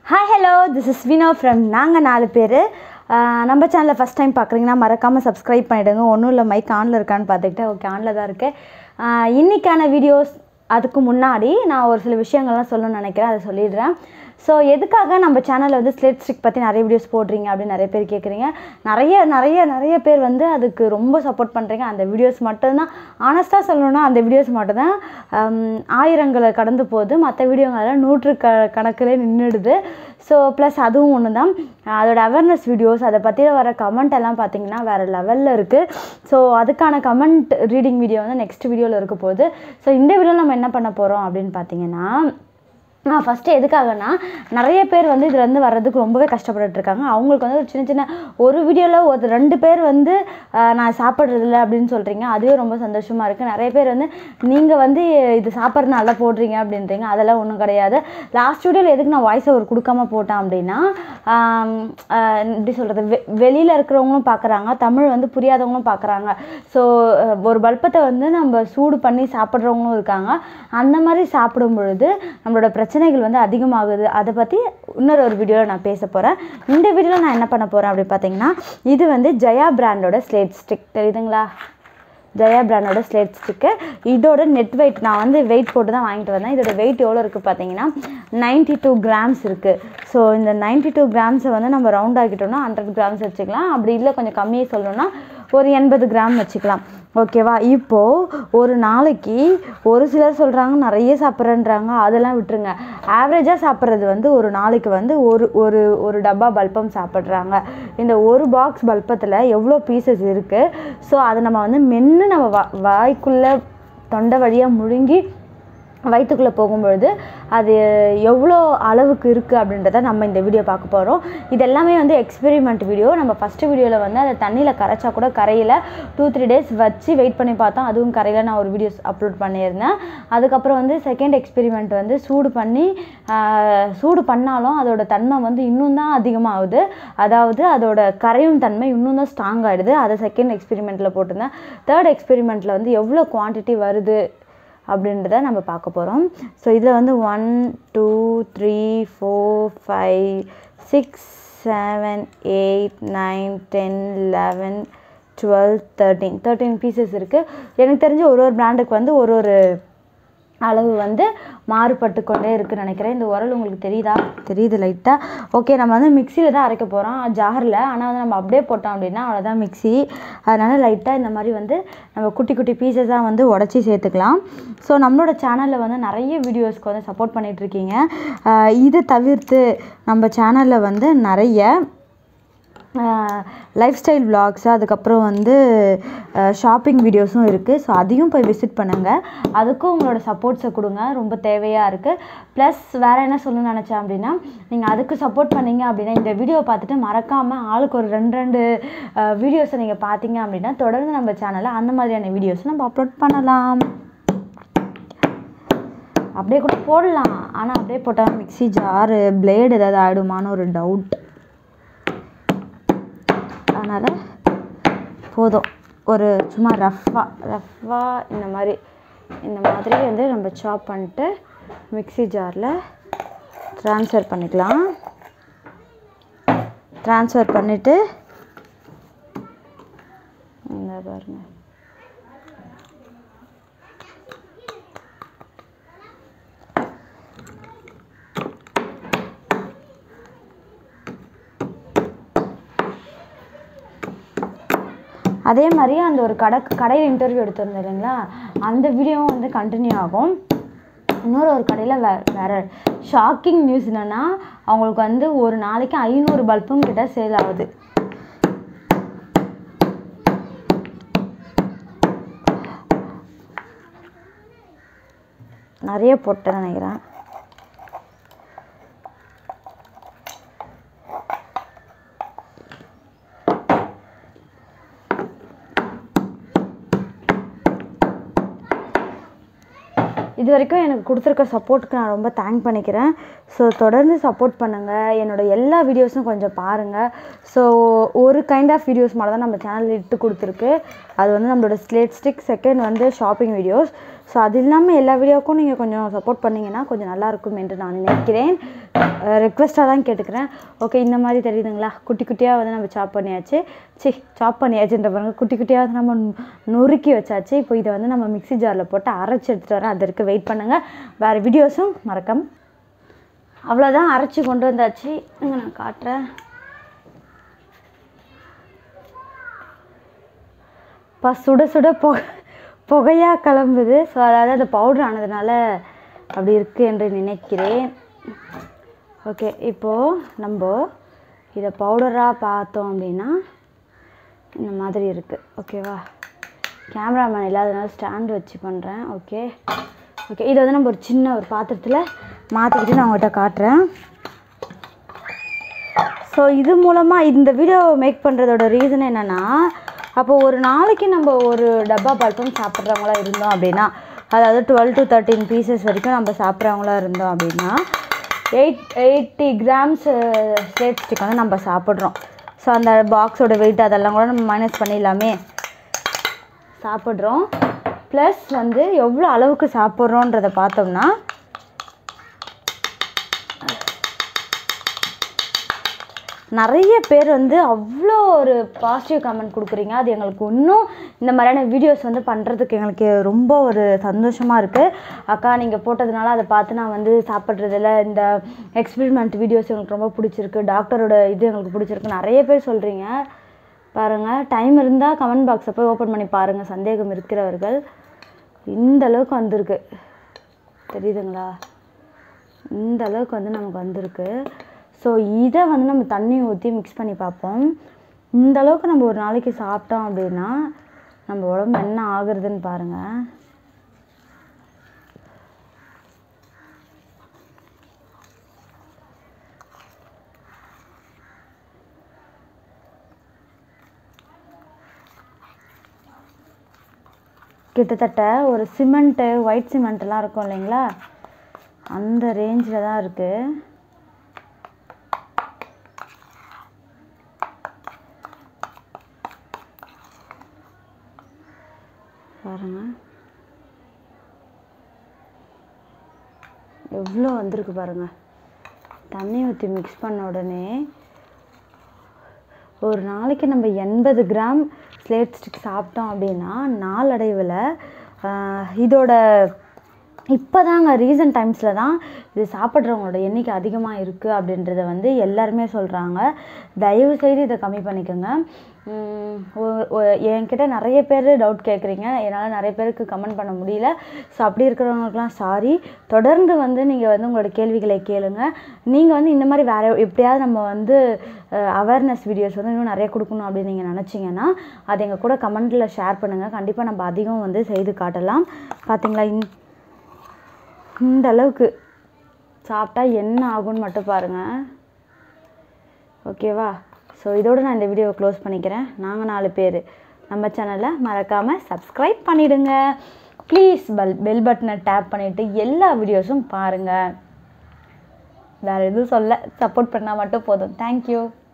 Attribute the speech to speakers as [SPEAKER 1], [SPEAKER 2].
[SPEAKER 1] hi hello this is Vino from நாங்கள் நாலு பேர் நம்ம சேனலை ஃபஸ்ட் டைம் பார்க்குறீங்கன்னா மறக்காமல் சப்ஸ்கிரைப் பண்ணிவிடுங்க ஒன்றும் இல்லை மைக் ஆனில் இருக்கான்னு பார்த்துக்கிட்டு ஓகே ஆனில் தான் இருக்குது இன்றைக்கான வீடியோஸ் அதுக்கு முன்னாடி நான் ஒரு சில விஷயங்கள்லாம் சொல்லணும்னு நினைக்கிறேன் அதை சொல்லிடுறேன் ஸோ எதுக்காக நம்ம சேனலில் வந்து ஸ்லேட் ஸ்டிக் பற்றி நிறைய வீடியோஸ் போடுறீங்க அப்படின்னு நிறைய பேர் கேட்குறீங்க நிறைய நிறைய நிறைய பேர் வந்து அதுக்கு ரொம்ப சப்போர்ட் பண்ணுறீங்க அந்த வீடியோஸ் மட்டும்தான் ஆனஸ்ட்டாக சொல்லணும்னா அந்த வீடியோஸ் மட்டும்தான் ஹம், ஆயிரங்களை கடந்து போகுது மற்ற வீடியோங்களெல்லாம் நூற்று க கணக்கிலே நின்றுடுது ஸோ ப்ளஸ் அதுவும் ஒன்று தான் அதோட அவேர்னஸ் வீடியோஸ் அதை பற்றி வர கமெண்ட் எல்லாம் பார்த்தீங்கன்னா வேறு லெவலில் இருக்குது ஸோ அதுக்கான கமெண்ட் ரீடிங் வீடியோ வந்து நெக்ஸ்ட் வீடியோவில் இருக்க போகுது ஸோ இந்த வீடியோவில் நம்ம என்ன பண்ண போகிறோம் அப்படின்னு பார்த்தீங்கன்னா நான் ஃபஸ்ட்டு எதுக்காகனா நிறைய பேர் வந்து இதுலேருந்து வர்றதுக்கு ரொம்பவே கஷ்டப்பட்டுட்டு இருக்காங்க அவங்களுக்கு வந்து ஒரு சின்ன சின்ன ஒரு வீடியோவில் ஒரு ரெண்டு பேர் வந்து ஆஹ், நான் சாப்பிட்றதில்ல அப்படின்னு சொல்கிறீங்க அதுவே ரொம்ப சந்தோஷமாக இருக்குது நிறைய பேர் வந்து நீங்கள் வந்து இது சாப்பிட்றது நல்லா போடுறீங்க அப்படின்றீங்க அதெல்லாம் ஒன்றும் கிடையாது லாஸ்ட் வீடியோவில் எதுக்கு நான் வாய்ஸ் ஓவர் கொடுக்காம போட்டேன் அப்படின்னா ஆம், ஆஹ், எப்படி சொல்கிறது வெ வெளியில் இருக்கிறவங்களும் பார்க்குறாங்க தமிழ் வந்து புரியாதவங்களும் பார்க்குறாங்க ஸோ ஒரு பல்பத்தை வந்து நம்ம சூடு பண்ணி சாப்பிட்றவங்களும் இருக்காங்க அந்த மாதிரி சாப்பிடும் பொழுது நம்மளோட பிரச்சனைகள் வந்து அதிகமாகுது அதை பற்றி இன்னொரு ஒரு வீடியோவில் நான் பேச போகிறேன் இந்த வீடியோவில் நான் என்ன பண்ண போகிறேன் அப்படி பார்த்தீங்கன்னா இது வந்து ஜெயா பிராண்டோட ஸ்லேட் ஸ்டிக் தெரியுதுங்களா ஜெயா பிராண்டோட ஸ்லேட் ஸ்டிக்கு இதோட நெட் வெயிட் நான் வந்து வெயிட் போட்டு தான் வாங்கிட்டு வந்தேன் இதோட வெயிட் எவ்வளோ இருக்குது பார்த்தீங்கன்னா 92 டூ கிராம்ஸ் இருக்குது ஸோ இந்த 92 டூ கிராம்ஸை வந்து நம்ம ரவுண்ட் ஆக்கிட்டோம்னா ஹண்ட்ரட் கிராம்ஸ் வச்சுக்கலாம் அப்படி இல்லை கொஞ்சம் கம்மியாக சொல்லணும்னா ஒரு எண்பது கிராம் வச்சுக்கலாம் ஓகேவா இப்போது ஒரு நாளைக்கு ஒரு சிலர் சொல்கிறாங்க நிறைய சாப்பிட்றேன்றாங்க அதெல்லாம் விட்டுருங்க ஆவரேஜாக சாப்பிட்றது வந்து ஒரு நாளைக்கு வந்து ஒரு ஒரு ஒரு டப்பா பல்பம் சாப்பிட்றாங்க இந்த ஒரு பாக்ஸ் பல்பத்தில் எவ்வளோ பீசஸ் இருக்குது ஸோ அதை நம்ம வந்து மென்று நம்ம வா வாய்க்குள்ளே தொண்டை வழியாக முழுங்கி வயிற்றுக்குள்ளே போகும்பொழுது அது எவ்வளோ அளவுக்கு இருக்குது அப்படின்றத நம்ம இந்த வீடியோ பார்க்க போகிறோம் இது எல்லாமே வந்து எக்ஸ்பெரிமெண்ட் வீடியோ நம்ம ஃபஸ்ட்டு வீடியோவில் வந்து அதை தண்ணியில் கரைச்சா கூட கரையில் டூ த்ரீ டேஸ் வச்சு வெயிட் பண்ணி பார்த்தோம் அதுவும் கரையில் நான் ஒரு வீடியோஸ் அப்லோட் பண்ணியிருந்தேன் அதுக்கப்புறம் வந்து செகண்ட் எக்ஸ்பெரிமெண்ட் வந்து சூடு பண்ணி ஆஹ், சூடு பண்ணாலும் அதோட தன்மை வந்து இன்னும் தான் அதிகமாகுது அதாவது அதோட கரையும் தன்மை இன்னும் தான் ஸ்ட்ராங் ஆகிடுது அதை செகண்ட் எக்ஸ்பெரிமெண்ட்டில் போட்டிருந்தேன் தேர்ட் எக்ஸ்பெரிமெண்ட்டில் வந்து எவ்வளோ குவான்டிட்டி வருது அப்படின்றத நம்ம பார்க்க போகிறோம் ஸோ இதில் வந்து one two three four five six seven eight nine ten eleven twelve thirteen thirteen pieces இருக்குது எனக்கு தெரிஞ்ச ஒரு ஒரு பிராண்டுக்கு வந்து ஒரு ஒரு அளவு வந்து மாறுபட்டு கொண்டே இருக்குன்னு நினைக்கிறேன் இந்த உரல் உங்களுக்கு தெரியுதா தெரியுது லைட்டாக ஓகே நம்ம வந்து மிக்சியில் தான் அரைக்க போகிறோம் ஜாரில் ஆனால் வந்து நம்ம அப்படியே போட்டோம் அப்படின்னா அவ்வளோதான் மிக்ஸி அதனால் லைட்டாக இந்த மாதிரி வந்து நம்ம குட்டி குட்டி பீசஸாக வந்து உடச்சி சேர்த்துக்கலாம் ஸோ நம்மளோட சேனலில் வந்து நிறைய வீடியோஸ்க்கு வந்து சப்போர்ட் பண்ணிகிட்ருக்கீங்க இதை தவிர்த்து நம்ம சேனலில் வந்து நிறைய லைஃப் ஸ்டைல் vlogs அதுக்கப்புறம் வந்து ஷாப்பிங் வீடியோஸும் இருக்குது ஸோ அதையும் போய் விசிட் பண்ணுங்கள் அதுக்கும் உங்களோட சப்போர்ட்ஸை கொடுங்க ரொம்ப தேவையாக இருக்குது ப்ளஸ் வேறு என்ன சொல்லணும்னு நினச்சேன் அப்படின்னா நீங்கள் அதுக்கு சப்போர்ட் பண்ணீங்க அப்படின்னா இந்த வீடியோ பார்த்துட்டு மறக்காமல் ஆளுக்கு ஒரு ரெண்டு ரெண்டு வீடியோஸை நீங்கள் பார்த்தீங்க அப்படின்னா தொடர்ந்து நம்ம சேனலில் அந்த மாதிரியான வீடியோஸை நம்ம அப்லோட் பண்ணலாம் அப்படியே கூட போடலாம் ஆனால் அப்படியே போட்டால் மிக்ஸி ஜாரு பிளேடு ஏதாவது ஆகிடுமான்னு ஒரு டவுட் அதனால் போதும் ஒரு சும்மா ரஃப்பாக ரஃப்பாக இந்த மாதிரி இந்த மாதிரி வந்து நம்ம சாப் பண்ணிட்டு மிக்ஸி ஜாரில் ட்ரான்ஸ்ஃபர் பண்ணிக்கலாம் ட்ரான்ஸ்ஃபர் பண்ணிவிட்டு இந்த பாருங்க அதே மாதிரி அந்த ஒரு கடை கடையில் இன்டர்வியூ எடுத்திருந்தேன் இல்லைங்களா அந்த வீடியோவும் வந்து கண்டினியூ ஆகும் இன்னொரு ஒரு கடையில் வே வேறு ஷாக்கிங் நியூஸ் என்னென்னா அவங்களுக்கு வந்து ஒரு நாளைக்கு ஐநூறு பல்பும் கிட்ட சேல் ஆகுது நிறைய போட்டேன்னு நினைக்கிறேன் இது வரைக்கும் எனக்கு கொடுத்துருக்க சப்போர்ட்டுக்கு நான் ரொம்ப தேங்க் பண்ணிக்கிறேன் ஸோ தொடர்ந்து சப்போர்ட் பண்ணுங்கள் என்னோட எல்லா வீடியோஸும் கொஞ்சம் பாருங்கள் ஸோ ஒரு கைண்ட் ஆஃப் வீடியோஸ் மட்டும் தான் நம்ம சேனலில் இட்டு கொடுத்துருக்கு அது வந்து நம்மளோட ஸ்லேட் ஸ்டிக் செகண்ட் வந்து ஷாப்பிங் வீடியோஸ் ஸோ அது இல்லாமல் எல்லா வீடியோக்கும் நீங்கள் கொஞ்சம் சப்போர்ட் பண்ணிங்கன்னா கொஞ்சம் நல்லா இருக்கும் என்று நான் நினைக்கிறேன் ரெக்வெஸ்ட்டாக தான் கேட்டுக்கிறேன் ஓகே இந்த மாதிரி தெரியுதுங்களா குட்டி குட்டியாக வந்து நம்ம சாப் பண்ணியாச்சு சி சாப் பண்ணியாச்சுன்ற பாருங்க குட்டி குட்டியாக வந்து நம்ம நு- நொறுக்கி வச்சாச்சு இப்போ இதை வந்து நம்ம மிக்ஸி ஜாரில் போட்டு அரைச்சி எடுத்துகிட்டு வரேன் அதற்கு வெயிட் பண்ணுங்கள் வேறு வீடியோஸும் மறக்காம அவ்வளோதான் அரைச்சி கொண்டு வந்தாச்சு இங்க நான் காட்டுறேன் பா சுட சுட பொ புகையாக கிளம்புது ஸோ அதாவது அது பவுடர் ஆனதுனால அப்படி இருக்கு என்று நினைக்கிறேன் ஓகே இப்போது நம்ம இதை பவுடராக பார்த்தோம் அப்படின்னா இந்த மாதிரி இருக்குது ஓகேவா கேமராமேன் இல்லாதனால ஸ்டாண்ட் வச்சு பண்ணுறேன் ஓகே ஓகே இதை வந்து நம்ம ஒரு சின்ன ஒரு பாத்திரத்தில் மாற்றிக்கிட்டு நான் உங்கள்கிட்ட காட்டுறேன் ஸோ இது மூலமாக இந்த வீடியோ மேக் பண்ணுறதோட ரீசன் என்னென்னா அப்போ ஒரு நாளைக்கு நம்ம ஒரு டப்பா பல்பம் சாப்பிட்றவங்களா இருந்தோம் அப்படின்னா அதாவது டுவெல் டு தேர்ட்டின் பீசஸ் வரைக்கும் நம்ம சாப்பிட்றவங்களா இருந்தோம் அப்படின்னா eight eighty grams slate stick வந்து நம்ம சாப்பிட்றோம் ஸோ அந்த பாக்ஸோட வெயிட் அதெல்லாம் கூட நம்ம மைனஸ் பண்ணிடலாமே சாப்பிட்றோம் ப்ளஸ் வந்து எவ்வளோ அளவுக்கு சாப்பிட்றோன்றதை பார்த்தோம்னா நிறைய பேர் வந்து அவ்வளோ ஒரு பாசிட்டிவ் கமெண்ட் கொடுக்குறீங்க அது எங்களுக்கு இன்னும் இந்த மாதிரியான வீடியோஸ் வந்து பண்ணுறதுக்கு எங்களுக்கு ரொம்ப ஒரு சந்தோஷமாக இருக்குது அக்கா நீங்கள் போட்டதுனால அதை பார்த்து நான் வந்து சாப்பிட்றதில்ல இந்த எக்ஸ்பெரிமெண்ட் வீடியோஸ் எங்களுக்கு ரொம்ப பிடிச்சிருக்கு டாக்டரோட இது எங்களுக்கு பிடிச்சிருக்கு நிறைய பேர் சொல்கிறீங்க பாருங்கள் டைம் இருந்தால் கமெண்ட் பாக்ஸை போய் ஓப்பன் பண்ணி பாருங்கள் சந்தேகம் இருக்கிறவர்கள் இந்த அளவுக்கு வந்திருக்கு தெரியுதுங்களா இந்த அளவுக்கு வந்து நமக்கு வந்திருக்கு ஸோ இதை வந்து நம்ம தண்ணி ஊற்றி மிக்ஸ் பண்ணி பார்ப்போம் இந்த அளவுக்கு நம்ம ஒரு நாளைக்கு சாப்பிட்டோம் அப்படின்னா நம்ம உடம்பு என்ன ஆகுறதுன்னு பாருங்கள் கிட்டத்தட்ட ஒரு சிமெண்ட்டு ஒயிட் சிமெண்ட்லாம் இருக்கும் இல்லைங்களா அந்த ரேஞ்சில் தான் இருக்குது பாருங்க எவ்வளோ வந்திருக்கு பாருங்க தண்ணி ஊற்றி மிக்ஸ் பண்ண உடனே ஒரு நாளைக்கு நம்ம எண்பது கிராம் ஸ்லேட் ஸ்டிக் சாப்பிட்டோம் அப்படின்னா நாளடைவில் ஆஹ், இதோட இப்போ தாங்க ரீசன்ட் டைம்ஸில் தான் இது சாப்பிட்றவங்களோட எண்ணிக்கை அதிகமாக இருக்குது அப்படின்றத வந்து எல்லாருமே சொல்கிறாங்க தயவு செய்து இதை கம்மி பண்ணிக்கோங்க உம், ஒ- ஒ- என்கிட்ட நிறைய பேர் டவுட் கேட்குறீங்க என்னால் நிறைய பேருக்கு கமெண்ட் பண்ண முடியல ஸோ அப்படி இருக்கிறவங்களுக்குலாம் சாரி தொடர்ந்து வந்து நீங்கள் வந்து உங்களோட கேள்விகளை கேளுங்க நீங்கள் வந்து இந்த மாதிரி வேறு எப்படியாவது நம்ம வந்து அவேர்னஸ் வீடியோஸ் வந்து இன்னும் நிறைய கொடுக்கணும் அப்படின்னு நீங்கள் நினச்சிங்கன்னா அது எங்கள் கூட கமெண்ட்டில் ஷேர் பண்ணுங்கள் கண்டிப்பாக நம்ம அதிகம் வந்து செய்து காட்டலாம் பார்த்தீங்களா இந் இந்த அளவுக்கு சாப்பிட்டா என்ன ஆகும்னு மட்டும் பாருங்கள் ஓகேவா ஸோ இதோட நான் இந்த வீடியோவை க்ளோஸ் பண்ணிக்கிறேன் நாங்கள் நாலு பேர் நம்ம சேனலை மறக்காமல் சப்ஸ்கிரைப் பண்ணிவிடுங்க ப்ளீஸ் பெல் பெல் பட்டனை டேப் பண்ணிவிட்டு எல்லா வீடியோஸும் பாருங்கள் வேறு எதுவும் சொல்ல சப்போர்ட் பண்ணால் மட்டும் போதும் தேங்க்யூ